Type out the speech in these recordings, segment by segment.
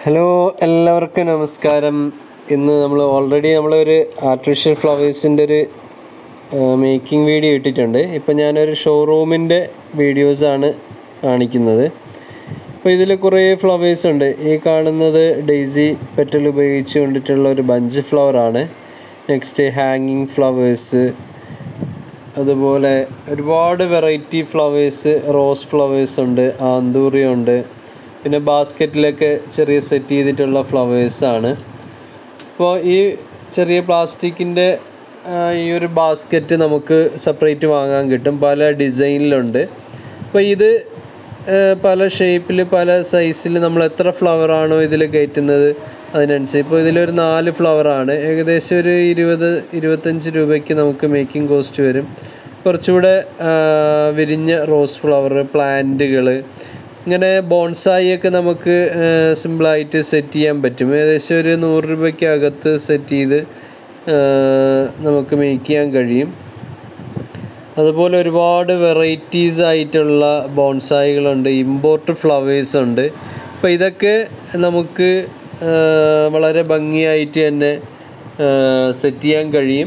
hello എല്ലാവർക്കും നമസ്കാരം ഇന്ന് നമ്മൾ ഓൾറെഡി നമ്മളൊരു ആർട്ടിഫിഷ്യൽ ഫ്ലവേഴ്സിൻ്റെ ഒരു മേക്കിംഗ് വീഡിയോ ഇട്ടിട്ടുണ്ട് ഇപ്പം ഞാനൊരു ഷോറൂമിൻ്റെ വീഡിയോസാണ് കാണിക്കുന്നത് അപ്പോൾ ഇതിൽ കുറേ ഫ്ലവേഴ്സ് ഉണ്ട് ഈ കാണുന്നത് ഡെയ്സി പെറ്റൽ ഉപയോഗിച്ച് കൊണ്ടിട്ടുള്ള ഒരു ബഞ്ച് ഫ്ലവറാണ് നെക്സ്റ്റ് ഹാങ്ങിങ് ഫ്ലവേഴ്സ് അതുപോലെ ഒരുപാട് വെറൈറ്റി ഫ്ലവേഴ്സ് റോസ് ഫ്ലവേഴ്സ് ഉണ്ട് ആന്തൂറിയം ഉണ്ട് പിന്നെ ബാസ്ക്കറ്റിലൊക്കെ ചെറിയ സെറ്റ് ചെയ്തിട്ടുള്ള ഫ്ലവേഴ്സാണ് അപ്പോൾ ഈ ചെറിയ പ്ലാസ്റ്റിക്കിൻ്റെ ഈ ഒരു ബാസ്ക്കറ്റ് നമുക്ക് സെപ്പറേറ്റ് വാങ്ങാൻ കിട്ടും പല ഡിസൈനിലുണ്ട് അപ്പോൾ ഇത് ആ, പല ഷേപ്പിൽ പല സൈസിൽ നമ്മൾ എത്ര ഫ്ലവറാണോ ഇതിൽ കയറ്റുന്നത് അതിനനുസരിച്ച് ഇപ്പോൾ ഇതിലൊരു നാല് ഫ്ലവറാണ് ഏകദേശം ഒരു ഇരുപത് ഇരുപത്തഞ്ച് രൂപയ്ക്ക് നമുക്ക് മേക്കിംഗ് കോസ്റ്റ് വരും കുറച്ചുകൂടെ ആ, വിരിഞ്ഞ റോസ് ഫ്ലവർ പ്ലാന്റുകൾ ഇങ്ങനെ ബോൺസായി ഒക്കെ നമുക്ക് സിമ്പിളായിട്ട് സെറ്റ് ചെയ്യാൻ പറ്റും ഏകദേശം ഒരു നൂറ് രൂപയ്ക്ക് അകത്ത് സെറ്റ് ചെയ്ത് ആ, നമുക്ക് മേക്ക് ചെയ്യാൻ കഴിയും അതുപോലെ ഒരുപാട് വെറൈറ്റീസ് ആയിട്ടുള്ള ബോൺസായികളുണ്ട് ഇമ്പോർട്ട് ഫ്ലവേഴ്സ് ഉണ്ട് അപ്പോൾ ഇതൊക്കെ നമുക്ക് ആ, വളരെ ഭംഗിയായിട്ട് തന്നെ സെറ്റ് ചെയ്യാൻ കഴിയും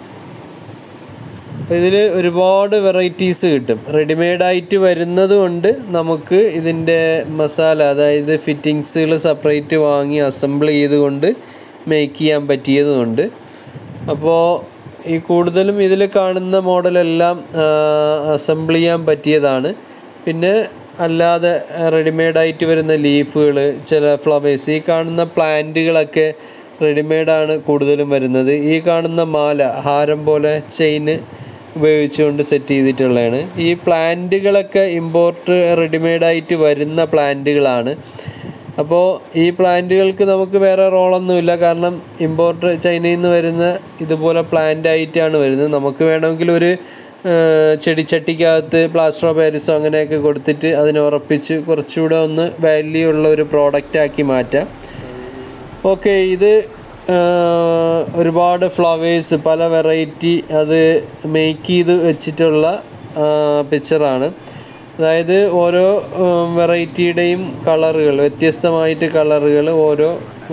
ഇതിൽ ഒരുപാട് വെറൈറ്റീസ് കിട്ടും റെഡിമെയ്ഡായിട്ട് വരുന്നത് കൊണ്ട് നമുക്ക് ഇതിൻ്റെ മസാല അതായത് ഫിറ്റിങ്സുകൾ സെപ്പറേറ്റ് വാങ്ങി അസംബിൾ ചെയ്തുകൊണ്ട് മേക്ക് ചെയ്യാൻ പറ്റിയതുകൊണ്ട് അപ്പോൾ ഈ കൂടുതലും ഇതിൽ കാണുന്ന മോഡലെല്ലാം അസംബിൾ ചെയ്യാൻ പറ്റിയതാണ് പിന്നെ അല്ലാതെ റെഡിമെയ്ഡായിട്ട് വരുന്ന ലീഫുകൾ ചില ഫ്ലവേഴ്സ് ഈ കാണുന്ന പ്ലാന്റുകളൊക്കെ റെഡിമെയ്ഡാണ് കൂടുതലും വരുന്നത് ഈ കാണുന്ന മാല ഹാരം പോലെ ചെയിന് ഉപയോഗിച്ചുകൊണ്ട് സെറ്റ് ചെയ്തിട്ടുള്ളതാണ് ഈ പ്ലാന്റുകളൊക്കെ ഇമ്പോർട്ട് റെഡിമെയ്ഡായിട്ട് വരുന്ന പ്ലാന്റുകളാണ് അപ്പോൾ ഈ പ്ലാന്റുകൾക്ക് നമുക്ക് വേറെ റോളൊന്നുമില്ല കാരണം ഇമ്പോർട്ട് ചൈനയിൽ നിന്ന് വരുന്ന ഇതുപോലെ പ്ലാന്റ് ആയിട്ടാണ് വരുന്നത് നമുക്ക് വേണമെങ്കിൽ ഒരു ആ, ചെടിച്ചട്ടിക്കകത്ത് പ്ലാസ്റ്റർ ഓഫ് പാരിസോ അങ്ങനെയൊക്കെ കൊടുത്തിട്ട് അതിനെ ഉറപ്പിച്ച് കുറച്ചുകൂടെ ഒന്ന് വാല്യൂ ഉള്ള ഒരു പ്രോഡക്റ്റ് ആക്കി മാറ്റാം ഓക്കെ ഇത് ആ, ഒരുപാട് ഫ്ലവേഴ്സ് പല വെറൈറ്റി അത് മേക്ക് ചെയ്ത് വെച്ചിട്ടുള്ള പിക്ചറാണ് അതായത് ഓരോ വെറൈറ്റിയുടെയും കളറുകൾ വ്യത്യസ്തമായിട്ട് കളറുകൾ ഓരോ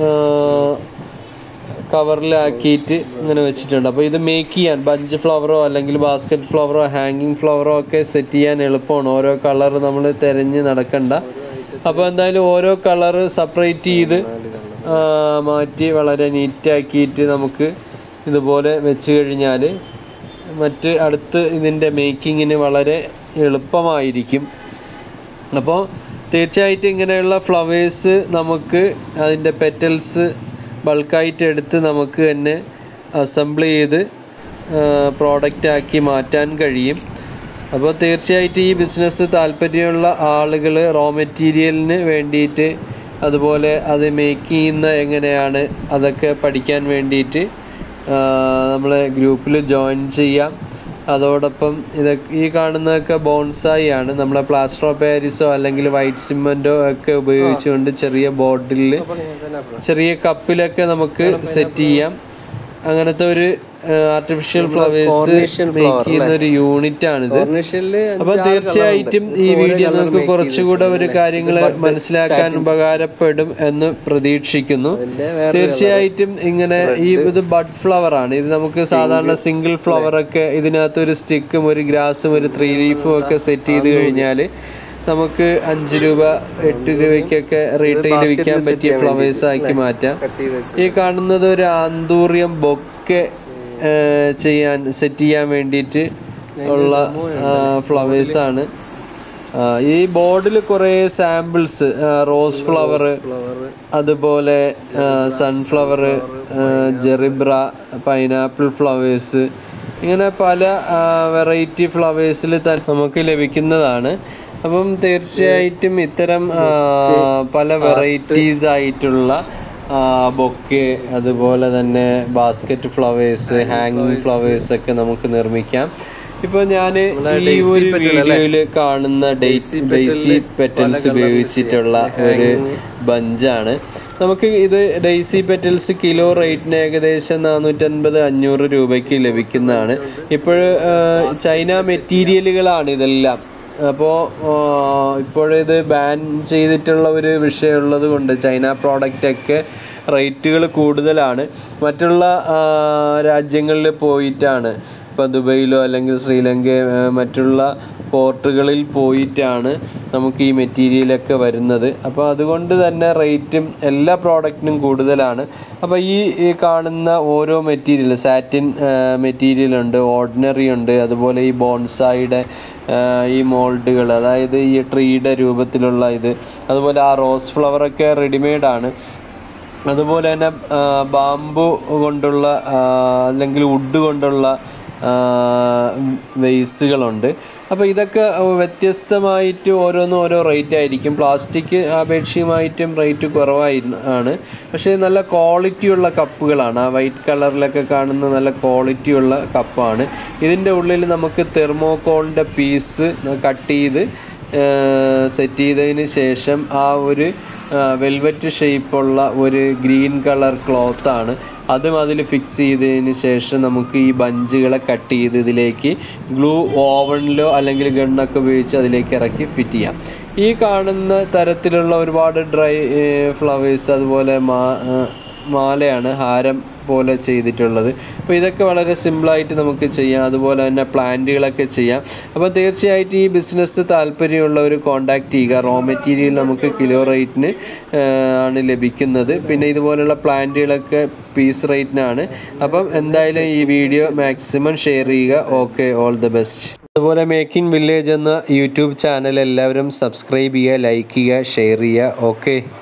കവറിലാക്കിയിട്ട് ഇങ്ങനെ വെച്ചിട്ടുണ്ട് അപ്പോൾ ഇത് മേക്ക് ചെയ്യാൻ ബഞ്ച് ഫ്ലവറോ അല്ലെങ്കിൽ ബാസ്ക്കറ്റ് ഫ്ലവറോ ഹാങ്ങിങ് ഫ്ലവറോ ഒക്കെ സെറ്റ് ചെയ്യാൻ എളുപ്പമാണ് ഓരോ കളർ നമ്മൾ തിരഞ്ഞ് നടക്കണ്ട അപ്പോൾ എന്തായാലും ഓരോ കളർ സെപ്പറേറ്റ് ചെയ്ത് ആ, മാറ്റി വളരെ നീറ്റാക്കിയിട്ട് നമുക്ക് ഇതുപോലെ വെച്ച് കഴിഞ്ഞാൽ മറ്റ് അടുത്ത് ഇതിൻ്റെ മേക്കിങ്ങിന് വളരെ എളുപ്പമായിരിക്കും അപ്പോൾ തീർച്ചയായിട്ടും ഇങ്ങനെയുള്ള ഫ്ലവേഴ്സ് നമുക്ക് അതിൻ്റെ പെറ്റൽസ് ബൾക്കായിട്ട് എടുത്ത് നമുക്ക് തന്നെ അസംബിൾ ചെയ്ത് പ്രോഡക്റ്റ് ആക്കി മാറ്റാൻ കഴിയും അപ്പോൾ തീർച്ചയായിട്ടും ഈ ബിസിനസ് താല്പര്യമുള്ള ആളുകൾ റോ മെറ്റീരിയലിന് വേണ്ടിയിട്ട് അതുപോലെ അത് മേക്ക് ചെയ്യുന്ന എങ്ങനെയാണ് അതൊക്കെ പഠിക്കാൻ വേണ്ടിയിട്ട് നമ്മളെ ഗ്രൂപ്പിൽ ജോയിൻ ചെയ്യാം അതോടൊപ്പം ഇതൊക്കെ ഈ കാണുന്നതൊക്കെ ബോൺസായി ആണ് നമ്മളെ പ്ലാസ്റ്റർ ഓഫ് പാരിസോ അല്ലെങ്കിൽ വൈറ്റ് സിമെൻറ്റോ ഒക്കെ ഉപയോഗിച്ചുകൊണ്ട് ചെറിയ ബോട്ടിൽ ചെറിയ കപ്പിലൊക്കെ നമുക്ക് സെറ്റ് ചെയ്യാം അങ്ങനത്തെ ഒരു ആർട്ടിഫിഷ്യൽ ഫ്ലവേഴ്സ് മേക്ക് ചെയ്യുന്ന ഒരു യൂണിറ്റ് ആണിത് അപ്പൊ തീർച്ചയായിട്ടും ഈ വീഡിയോ നിങ്ങൾക്ക് കുറച്ചുകൂടെ ഒരു കാര്യങ്ങൾ മനസ്സിലാക്കാൻ ഉപകാരപ്പെടും എന്ന് പ്രതീക്ഷിക്കുന്നു തീർച്ചയായിട്ടും ഇങ്ങനെ ഈ ഇത് ബഡ് ഫ്ലവർ ആണ് ഇത് നമുക്ക് സാധാരണ സിംഗിൾ ഫ്ലവർ ഒക്കെ ഇതിനകത്ത് ഒരു സ്റ്റിക്കും ഒരു ഗ്രാസും ഒരു ത്രീ ലീഫും ഒക്കെ സെറ്റ് ചെയ്ത് കഴിഞ്ഞാൽ നമുക്ക് അഞ്ച് രൂപ എട്ട് രൂപയ്ക്കൊക്കെ റീറ്റെയിൽ വിൽക്കാൻ പറ്റിയ ഫ്ലവേഴ്സ് ആക്കി മാറ്റാം ഈ കാണുന്നത് ഒരു ആന്തൂറിയം ബൊക്കെ ചെയ്യാൻ സെറ്റ് ചെയ്യാൻ വേണ്ടിയിട്ട് ഉള്ള ഫ്ലവേഴ്സ് ആണ് ആ, ഈ ബോർഡിൽ കുറേ സാമ്പിൾസ് റോസ് ഫ്ലവർ അതുപോലെ സൺഫ്ലവർ ജെറിബ്ര പൈനാപ്പിൾ ഫ്ലവേഴ്സ് ഇങ്ങനെ പല വെറൈറ്റി ഫ്ലവേഴ്സിൽ തന്നെ നമുക്ക് ലഭിക്കുന്നതാണ് അപ്പം തീർച്ചയായിട്ടും ഇത്തരം ആ, പല വെറൈറ്റീസ് ആയിട്ടുള്ള ബൊക്കെ അതുപോലെ തന്നെ ബാസ്ക്കറ്റ് ഫ്ലവേഴ്സ് ഹാങ്ങിങ് ഫ്ലവേഴ്സ് ഒക്കെ നമുക്ക് നിർമ്മിക്കാം ഇപ്പൊ ഞാൻ ഈ ഒരു വീഡിയോയിൽ കാണുന്ന ഡെയ്സി ഡെയ്സി പെറ്റൽസ് ഉപയോഗിച്ചിട്ടുള്ള ഒരു ബഞ്ചാണ് നമുക്ക് ഇത് ഡെയ്സി പെറ്റൽസ് കിലോ റേറ്റിന് ഏകദേശം നാനൂറ്റൻപത് അഞ്ഞൂറ് രൂപയ്ക്ക് ലഭിക്കുന്നതാണ് ഇപ്പോൾ ചൈന മെറ്റീരിയലുകളാണ് ഇതെല്ലാം അപ്പോൾ ഇപ്പോഴിത് ബാൻ ചെയ്തിട്ടുള്ള ഒരു വിഷയമുള്ളത് കൊണ്ട് ചൈന പ്രോഡക്റ്റൊക്കെ റേറ്റുകൾ കൂടുതലാണ് മറ്റുള്ള ആ, രാജ്യങ്ങളിൽ പോയിട്ടാണ് ഇപ്പോൾ ദുബൈയിലോ അല്ലെങ്കിൽ ശ്രീലങ്ക ആ, മറ്റുള്ള പോർട്ടുകളിൽ പോയിട്ടാണ് നമുക്ക് ഈ മെറ്റീരിയലൊക്കെ വരുന്നത് അപ്പോൾ അതുകൊണ്ട് തന്നെ റേറ്റും എല്ലാ പ്രോഡക്റ്റിനും കൂടുതലാണ് അപ്പോൾ ഈ ഈ കാണുന്ന ഓരോ മെറ്റീരിയൽ സാറ്റിൻ മെറ്റീരിയൽ ഉണ്ട് ഓർഡിനറി ഉണ്ട് അതുപോലെ ഈ ബോൺസായുടെ ഈ മോൾഡുകൾ അതായത് ഈ ട്രീയുടെ രൂപത്തിലുള്ള ഇത് അതുപോലെ ആ റോസ് ഫ്ലവറൊക്കെ റെഡിമെയ്ഡ് ആണ് അതുപോലെ തന്നെ ബാമ്പു കൊണ്ടുള്ള ആ, അല്ലെങ്കിൽ വുഡ് കൊണ്ടുള്ള വെയ്സുകളുണ്ട് അപ്പോൾ ഇതൊക്കെ വ്യത്യസ്തമായിട്ട് ഓരോന്നും ഓരോ റേറ്റ് ആയിരിക്കും പ്ലാസ്റ്റിക് അപേക്ഷയുമായിട്ടും റേറ്റ് കുറവായി ആണ് പക്ഷേ നല്ല ക്വാളിറ്റിയുള്ള കപ്പുകളാണ് ആ വൈറ്റ് കളറിലൊക്കെ കാണുന്ന നല്ല ക്വാളിറ്റിയുള്ള കപ്പാണ് ഇതിൻ്റെ ഉള്ളിൽ നമുക്ക് തെർമോക്കോളിൻ്റെ പീസ് കട്ട് ചെയ്ത് സെറ്റ് ചെയ്തതിന് ശേഷം ആ ഒരു വെൽവെറ്റ് ഷേപ്പുള്ള ഒരു ഗ്രീൻ കളർ ക്ലോത്താണ് അതും അതിൽ ഫിക്സ് ചെയ്തതിന് ശേഷം നമുക്ക് ഈ ബഞ്ചുകളെ കട്ട് ചെയ്ത് ഇതിലേക്ക് ഗ്ലൂ ഓവനിലോ അല്ലെങ്കിൽ ഗണ്ണൊക്കെ ഉപയോഗിച്ച് അതിലേക്ക് ഇറക്കി ഫിറ്റ് ചെയ്യാം ഈ കാണുന്ന തരത്തിലുള്ള ഒരുപാട് ഡ്രൈ ഫ്ലവേഴ്സ് അതുപോലെ മാ ആ, മാലയാണ് ഹാരം പോലെ ചെയ്തിട്ടുള്ളത് അപ്പോൾ ഇതൊക്കെ വളരെ സിമ്പിളായിട്ട് നമുക്ക് ചെയ്യാം അതുപോലെ തന്നെ പ്ലാന്റുകളൊക്കെ ചെയ്യാം അപ്പോൾ തീർച്ചയായിട്ടും ഈ ബിസിനസ് താല്പര്യമുള്ളവർ കോൺടാക്റ്റ് ചെയ്യുക റോ മെറ്റീരിയൽ നമുക്ക് കിലോ റേറ്റിന് ആണ് ലഭിക്കുന്നത് പിന്നെ ഇതുപോലുള്ള പ്ലാന്റുകളൊക്കെ പീസ് റേറ്റിനാണ് അപ്പം എന്തായാലും ഈ വീഡിയോ മാക്സിമം ഷെയർ ചെയ്യുക ഓക്കെ ഓൾ ദ ബെസ്റ്റ് അതുപോലെ മേക്കിംഗ് വില്ലേജ് എന്ന യൂട്യൂബ് ചാനൽ എല്ലാവരും സബ്സ്ക്രൈബ് ചെയ്യുക ലൈക്ക് ചെയ്യുക ഷെയർ ചെയ്യുക ഓക്കെ